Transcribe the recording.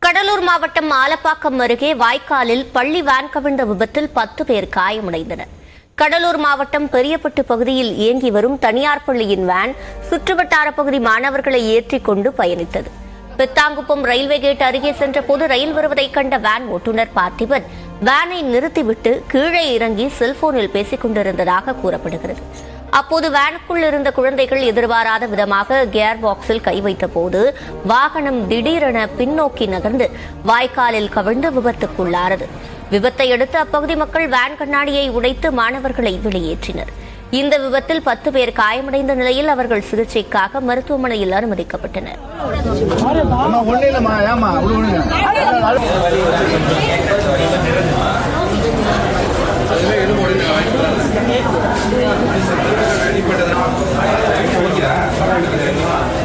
கடலூர் மாவட்டம் ஆலப்பாக்கம் அருகே வாய்க்காலில் பள்ளி வேன் கவிழ்ந்த விபத்தில் பத்து பேர் காயமடைந்தனர் கடலூர் மாவட்டம் பெரியப்பட்டு பகுதியில் இயங்கி வரும் தனியார் பள்ளியின் வேன் சுற்றுவட்டார பகுதி மாணவர்களை ஏற்றிக் கொண்டு பயணித்தது பெத்தாங்குப்பம் ரயில்வே கேட் அருகே சென்றபோது ரயில் வருவதைக் கண்ட வேன் ஓட்டுநர் பார்த்திபன் வேனை நிறுத்திவிட்டு கீழே இறங்கி செல்போனில் பேசிக் கொண்டிருந்ததாக கூறப்படுகிறது அப்போது வேனுக்குள் இருந்த குழந்தைகள் எதிர்பாராத விதமாக கியர் பாக்ஸில் கை வைத்த போது வாகனம் திடீரென பின்னோக்கி நகர்ந்து வாய்க்காலில் கவிழ்ந்து விபத்துக்குள்ளானது விபத்தை அடுத்து அப்பகுதி மக்கள் வேன் கண்ணாடியை உடைத்து மாணவர்களை வெளியேற்றினர் இந்த விபத்தில் பத்து பேர் காயமடைந்த நிலையில் அவர்கள் சிகிச்சைக்காக மருத்துவமனையில் அனுமதிக்கப்பட்டனர் அம்மா ஒண்ணு இல்லம்மா ஏமா அப்படி ஒண்ணுங்க அடிப்பட்டதுனா